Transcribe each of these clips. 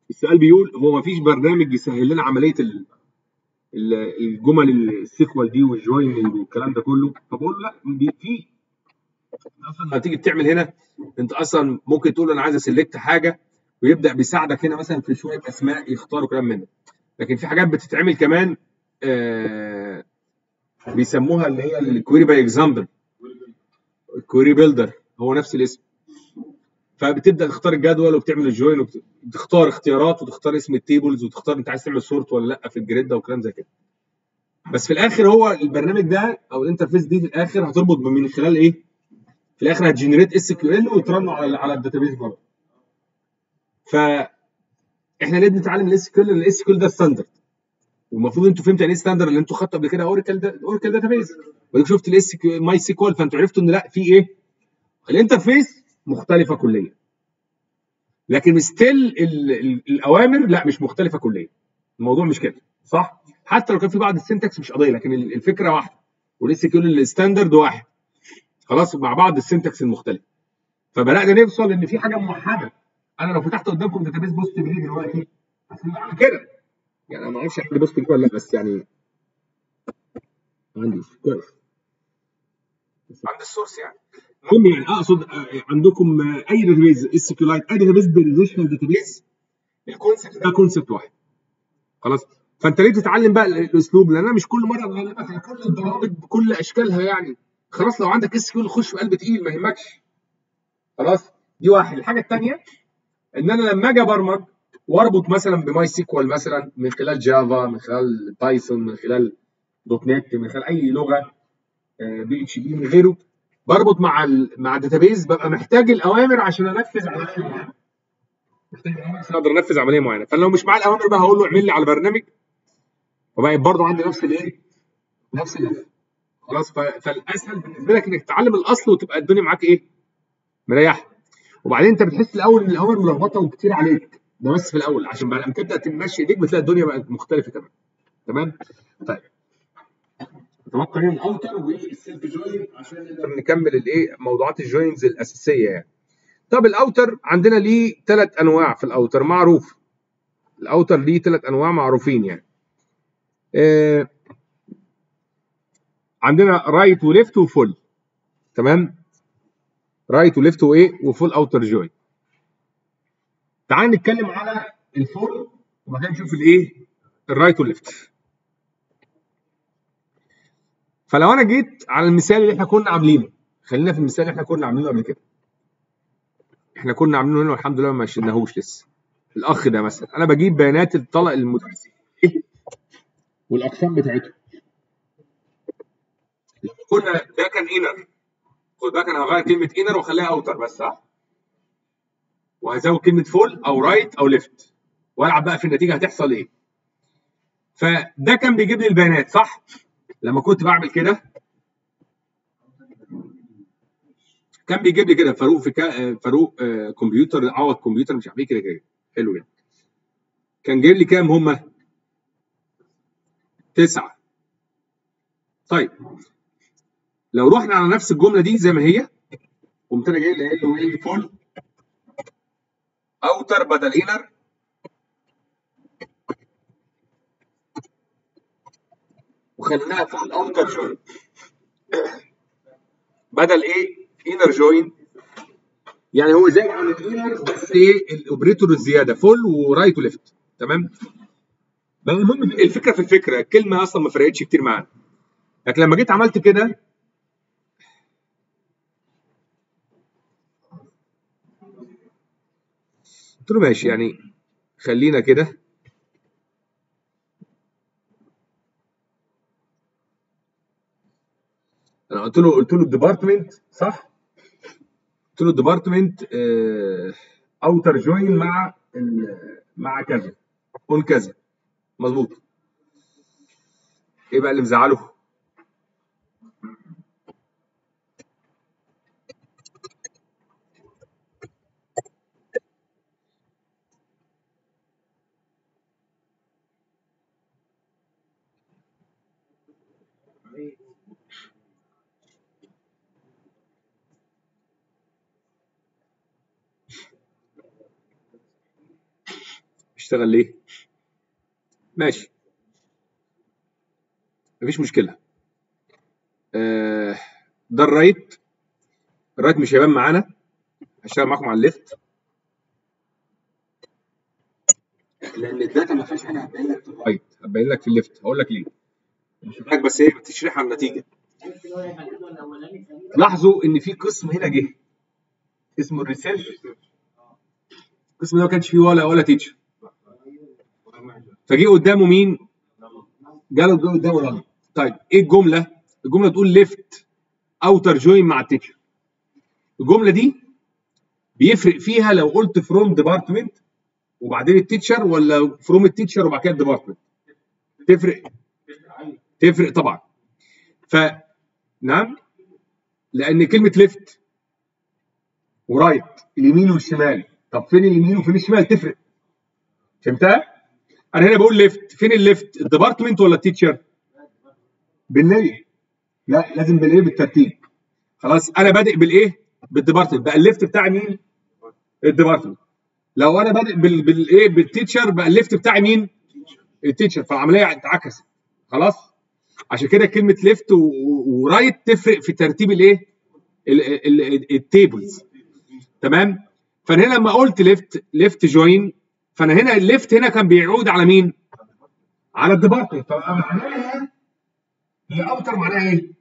السؤال بيقول هو ما فيش برنامج يسهل لنا عمليه ال- ال- الجمل السيكوال دي والجويننج والكلام ده كله فبقول له لا بي- في اصلا لما تيجي تعمل هنا انت اصلا ممكن تقول له انا عايز اسلكت حاجه ويبدا بيساعدك هنا مثلا في شويه اسماء يختاروا كلام من ده لكن في حاجات بتتعمل كمان آه بيسموها اللي هي الكويري باي اكزامبل الكويري بيلدر هو نفس الاسم فبتبدا تختار الجدول وبتعمل الجوين وبتختار اختيارات وتختار اسم التيبلز وتختار انت عايز تعمل سورت ولا لا في الجريد ده وكلام زي كده بس في الاخر هو البرنامج ده او الانترفيس دي في الاخر هتربط من خلال ايه؟ في الاخر هتجنريت اس كيو ال وترنه على على الداتابيز برضه ف احنا ليه بنتعلم الاس كيو ال الاس كيو ال ده ستاندرد والمفروض انتوا فهمتوا يعني ايه ستاندرد اللي انتوا خدتوا قبل كده اوراكل دا اوراكل داتابيز وبعدين شفت الاس ماي سيكوال فانتوا عرفتوا ان لا في ايه؟ الانترفيس مختلفه كليا لكن ستيل الاوامر لا مش مختلفه كليا الموضوع مش كده صح؟ حتى لو كان في بعض السنتكس مش قضيه لكن ال- الفكره واحده والاس كيو ال الستاندرد واحد خلاص مع بعض السنتكس المختلف فبدانا نوصل ان في حاجه موحده انا لو فتحت قدامكم داتابيس بوست جري دلوقتي عشان اعمل كده يعني انا ما اعرفش عندي بوست جري ولا لا بس يعني عندي كويس بس عند السورس يعني المهم يعني اقصد آه، عندكم آه، اي داتابيز اس كيو لايت اي داتابيز بالريليشنال داتابيز الكونسبت ده كونسبت واحد خلاص فانت ليه تتعلم بقى الاسلوب لان انا مش كل مره بغلبك على كل البرامج بكل اشكالها يعني خلاص لو عندك اس كيو خش في قلب تقيل ما يهمكش خلاص دي واحد الحاجه الثانيه ان انا لما اجي ابرمج واربط مثلا بماي سيكوال مثلا من خلال جافا من خلال بايثون من خلال دوت نت من خلال اي لغه بي اتش بي من غيره بربط مع ال مع الداتابيز ببقى محتاج الاوامر عشان انفذ عمليه معينه محتاج الاوامر عشان اقدر انفذ عمليه معينه فلو مش معايا الاوامر بقى هقول له اعمل لي على برنامج وبقى برضه عندي نفس الايه؟ نفس ال خلاص ف- فالاسهل بالنسبه لك انك تتعلم الاصل وتبقى الدنيا معاك ايه؟ مريحه وبعدين انت بتحس الاول ان الاوامر ملخبطه وكتير عليك ده بس في الاول عشان بعد ما تبدا تمشي ايديك بتلاقي الدنيا بقت مختلفه تمام تمام؟ طيب اتوقع هنا الاوتر والسيلف جوين عشان نقدر نكمل الايه موضوعات الجوينز الاساسيه يعني طب الاوتر عندنا ليه ثلاث انواع في الاوتر معروف الاوتر ليه ثلاث انواع معروفين يعني آه عندنا رايت وليفت وفول تمام رايت وليفت وايه وفول اوتر جوين تعال نتكلم على الفول وبعدين نشوف الايه الرايت والليفت فلو انا جيت على المثال اللي احنا كنا عاملينه خلينا في المثال اللي احنا كنا عاملينه قبل كده احنا كنا عاملينه هنا والحمد لله ما مشيناهوش لسه الاخ ده مثلا انا بجيب بيانات الطلق المدرسين والاقسام بتاعته كنا ده كان انر خد بالك انا هغير كلمه انر واخليها اوتر بس صح وهزود كلمه فول او رايت او ليفت والعب بقى في النتيجه هتحصل ايه فده كان بيجيب لي البيانات صح لما كنت بعمل كده كان بيجيب لي كده فاروق في كا... فاروق آه كمبيوتر عوض كمبيوتر مش عارف ايه كده كده حلو جدا كان جايب لي كام هم تسعة طيب لو رحنا على نفس الجمله دي زي ما هي قمت انا جاي قايل له ايه فول اوتر بدل انر وخليناها فول اوتر جوين بدل ايه انر جوين يعني هو زي عن الانر بس ايه الاوبريتور الزياده فول ورايت وليفت تمام بقى المهم الفكره في الفكره الكلمه اصلا ما فرقتش كتير معانا لكن لما جيت عملت كده قلت له ماشي يعني خلينا كده انا قلت له قلت له الديبارتمنت صح قلت له الديبارتمنت اوتر جوين مع ال- مع كذا اون كذا مظبوط ايه بقى اللي مزعله اشتغل ليه ماشي مفيش مشكله آه ده الرايت الرايت مش هيبان معانا هشتغل معاكم على الليفت لان الداتا ما فيهاش حاجه هتبين لك في الرايت هتبين لك في الليفت هقول لك ليه مش محتاج بس ايه تشريح على النتيجه لاحظوا ان في قسم هنا جه اسمه الريسيرش القسم ده ما كانش فيه ولا ولا تيتشر فجه قدامه مين؟ جاله جه قدامه رقم طيب ايه الجمله؟ الجمله تقول ليفت اوتر جوين مع التيتشر الجمله دي بيفرق فيها لو قلت فروم ديبارتمنت وبعدين التيتشر ولا فروم التيتشر وبعد كده الديبارتمنت تفرق تفرق طبعا ف نعم لان كلمه ليفت ورايت اليمين والشمال طب فين اليمين وفين الشمال تفرق فهمتها؟ انا هنا بقول ليفت فين الليفت الديبارتمنت ولا التيتشر؟ بالنية لا لازم بالايه بالترتيب خلاص انا بادئ بالايه؟ بالديبارتمنت بقى الليفت بتاعي مين؟ الديبارتمنت لو انا بادئ بال بالايه بالتيتشر بقى الليفت بتاعي مين؟ التيتشر فالعمليه اتعكست خلاص؟ عشان كده كلمه ليفت ورايت تفرق في ترتيب الايه؟ التيبلز تمام؟ فانا هنا لما قلت ليفت ليفت جوين فانا هنا الليفت هنا كان بيعود على مين؟ على الديبارتمنت فبقى معناها هي اوتر معناها ايه؟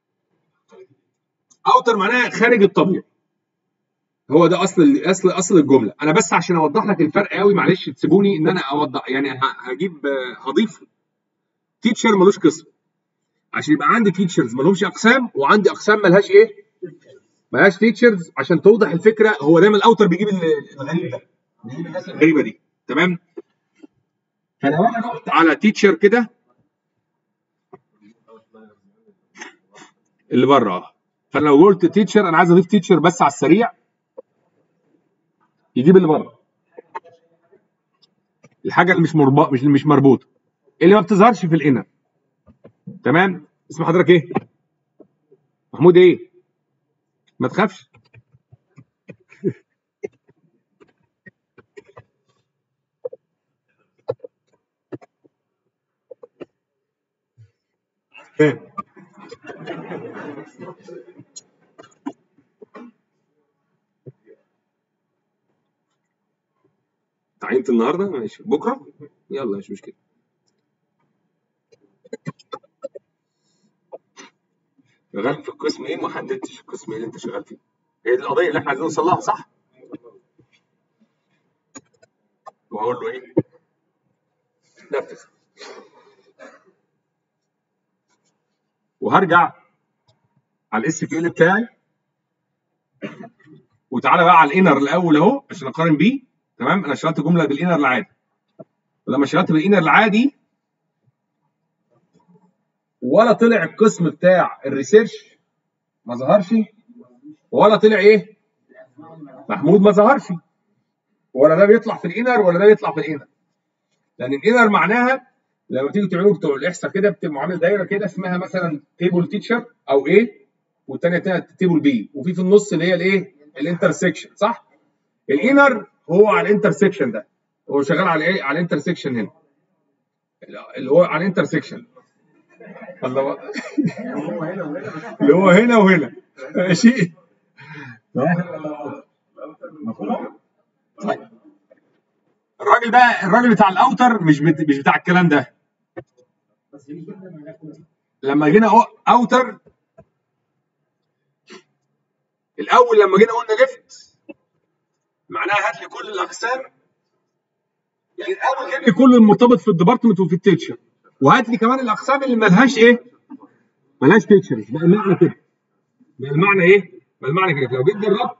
اوتر معناها خارج الطبيعي هو ده اصل اصل اصل الجمله انا بس عشان اوضح لك الفرق قوي معلش تسيبوني ان انا اوضح يعني هجيب هضيف تيتشر ملوش قسم عشان يبقى عندي تيتشرز مالهمش اقسام وعندي اقسام ملهاش ايه؟ ملهاش تيتشرز عشان توضح الفكره هو دايما الاوتر بيجيب الغريب ده بيجيب الناس الغريبه دي تمام؟ فلو انا رحت على تيتشر كده اللي بره اه فانا لو قلت تيتشر انا عايز اضيف تيتشر بس على السريع يجيب اللي بره الحاجه اللي مش مربوط مش مش مربوطه اللي ما بتظهرش في الانر تمام اسم حضرتك ايه محمود ايه ما تخافش فاهم تعينت النهارده ماشي بكره يلا مش مشكله شغال في القسم ايه ما حددتش القسم ايه اللي انت شغال فيه هي دي القضيه اللي احنا عايزين نوصل لها صح واقول له ايه نفذ وهرجع على الاس كيو ال بتاعي وتعالى بقى على الانر الاول اهو عشان اقارن بيه تمام انا اشتغلت جمله بالانر العادي ولما اشتغلت بالانر العادي ولا طلع القسم بتاع الريسيرش ما ظهرش ولا طلع ايه محمود ما ظهرش ولا ده بيطلع في الانر ولا ده بيطلع في الانر لان الانر معناها لما تيجي تعملوا بتوع الاحصاء كده بتبقى عامل دايره كده اسمها مثلا تيبل تيتشر او ايه والثانيه تيبل بي وفي في النص اللي هي الايه الانترسكشن صح الانر هو على الانترسكشن ده هو شغال على ايه على الانترسكشن هنا اللي هو على الانترسكشن الله اللي هو هنا وهنا ماشي طيب الراجل بقى الراجل بتاع الاوتر مش بت... مش بتاع الكلام ده لما جينا اوتر الاول لما جينا قلنا ليفت معناها هات لي كل الاقسام يعني الاول جيب لي كل المرتبط في الديبارتمنت وفي التيتشر وهات لي كمان الاقسام اللي ملهاش ايه؟ ملهاش تيتشرز بقى المعنى كده بقى المعنى ايه؟ بقى المعنى كده لو جيت جربت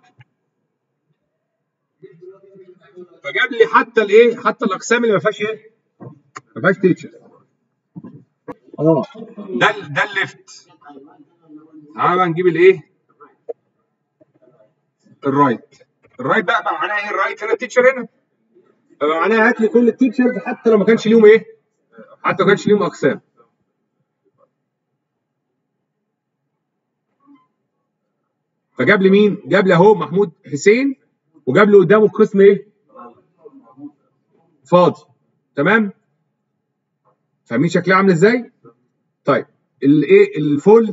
فجاب لي حتى الايه؟ حتى الاقسام اللي ما فيهاش ايه؟ ما فيهاش تيتشر اه ده ده الليفت تعالى بقى نجيب الايه؟ الرايت الرايت بقى, بقى معناها ايه الرايت هنا التيتشر هنا بقى معناها هات لي كل التيتشرز حتى لو ما كانش ليهم ايه؟ حتى ما كانش ليهم اقسام فجاب لي مين؟ جاب لي اهو محمود حسين وجاب لي قدامه القسم ايه؟ فاضي تمام فاهمين شكلها عامل ازاي طيب الايه الفول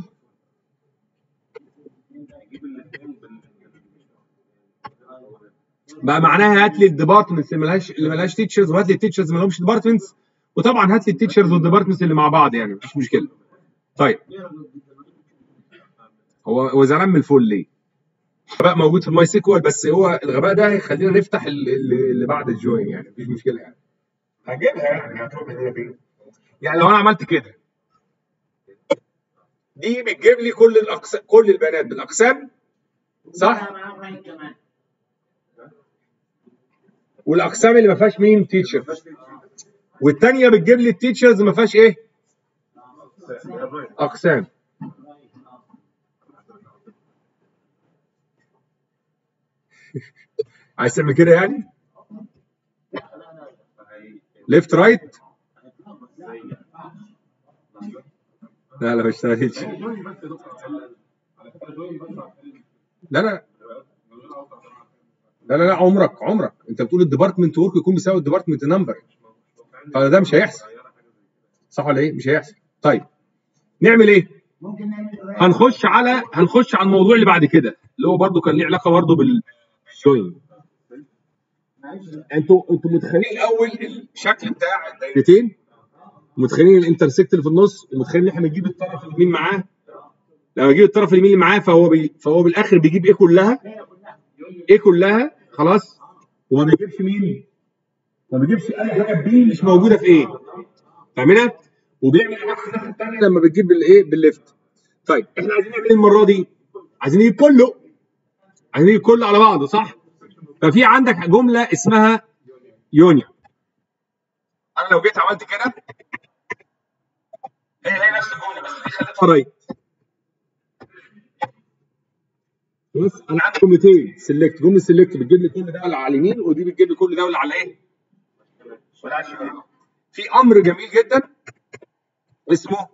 بقى معناها هات لي الديبارتمنتس اللي ملهاش اللي ملهاش تيتشرز وهات لي التيتشرز اللي مالهمش ديبارتمنتس وطبعا هات لي التيتشرز والديبارتمنتس اللي مع بعض يعني مفيش مشكله طيب هو هو زعلان من الفول ليه؟ غباء موجود في الماي سيكوال بس هو الغباء ده هيخلينا نفتح ال- ال- اللي بعد الجوين يعني مفيش مشكله يعني هجيبها يعني هتروح من هنا فين؟ يعني لو انا عملت كده دي بتجيب لي كل الاقسام كل البيانات بالاقسام صح؟ والاقسام اللي ما فيهاش مين تيتشر والثانيه بتجيب لي التيتشرز ما فيهاش ايه؟ اقسام عايز تعمل كده يعني؟ ليفت رايت لا لا ما اشتغلتش لا لا لا لا لا عمرك عمرك انت بتقول الديبارتمنت ورك يكون بيساوي الديبارتمنت نمبر فده مش هيحصل صح ولا ايه؟ مش هيحصل طيب نعمل ايه؟ هنخش على هنخش على الموضوع اللي بعد كده اللي هو برضو كان ليه علاقه برضو بالجوين انتوا انتوا متخيلين الاول الشكل بتاع الدايرتين متخيلين الانترسكت اللي في النص ومتخيلين ان احنا بنجيب الطرف اليمين معاه لما نجيب الطرف اليمين اللي معاه فهو بي فهو بالاخر بيجيب ايه كلها ايه كلها خلاص وما بيجيبش مين ما بيجيبش اي حاجه بي مش موجوده في ايه فاهمينها وبيعمل العكس الناحيه الثانيه لما بتجيب بالايه بالليفت طيب احنا عايزين نعمل ايه المره دي عايزين نجيب كله عايزين نجيب كله على بعضه صح ففي عندك جمله اسمها يونيا انا لو جيت عملت كده هي هي نفس الجمله بس دي خليتها رايت بص انا عندي جملتين سيلكت جمله سيلكت بتجيب لي كل ده اللي على اليمين ودي بتجيب لي كل ده اللي على ايه؟ ولا على الشمال في امر جميل جدا اسمه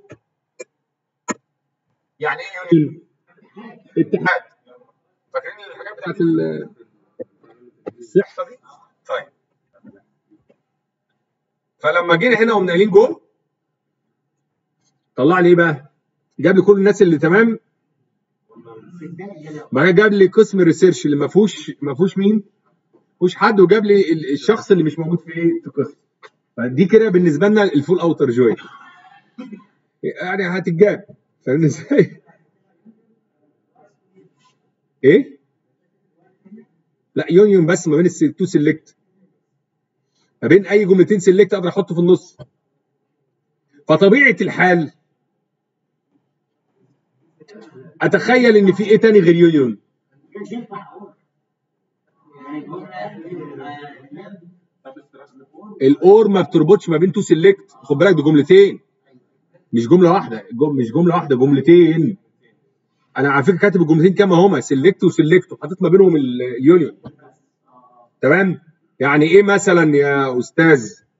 يعني ايه يونيون؟ اتحاد فاكرين الحاجات بتاعت ال- الصحه دي؟ طيب فلما جينا هنا ومن قايلين جو طلع لي ايه بقى؟ جاب لي كل الناس اللي تمام بعدين جاب لي قسم الريسيرش اللي ما فيهوش ما فيهوش مين؟ ما فيهوش حد وجاب لي ال- الشخص اللي مش موجود في ايه؟ في القسم. فدي كده بالنسبه لنا الفول اوتر جوي. يعني هتتجاب فاهمني ازاي؟ ايه؟ لا يونيون بس ما بين التو سيلكت ما بين اي جملتين سيلكت اقدر احطه في النص فطبيعه الحال اتخيل ان في ايه تاني غير يونيون الاور ما بتربطش ما بين تو سيلكت خد بالك دي جملتين مش جمله واحده جم- مش جمله واحده جملتين انا على فكره كاتب الجملتين كما هما سيلكت وسيلكت وحطيت ما بينهم اليونيون تمام يعني ايه مثلا يا استاذ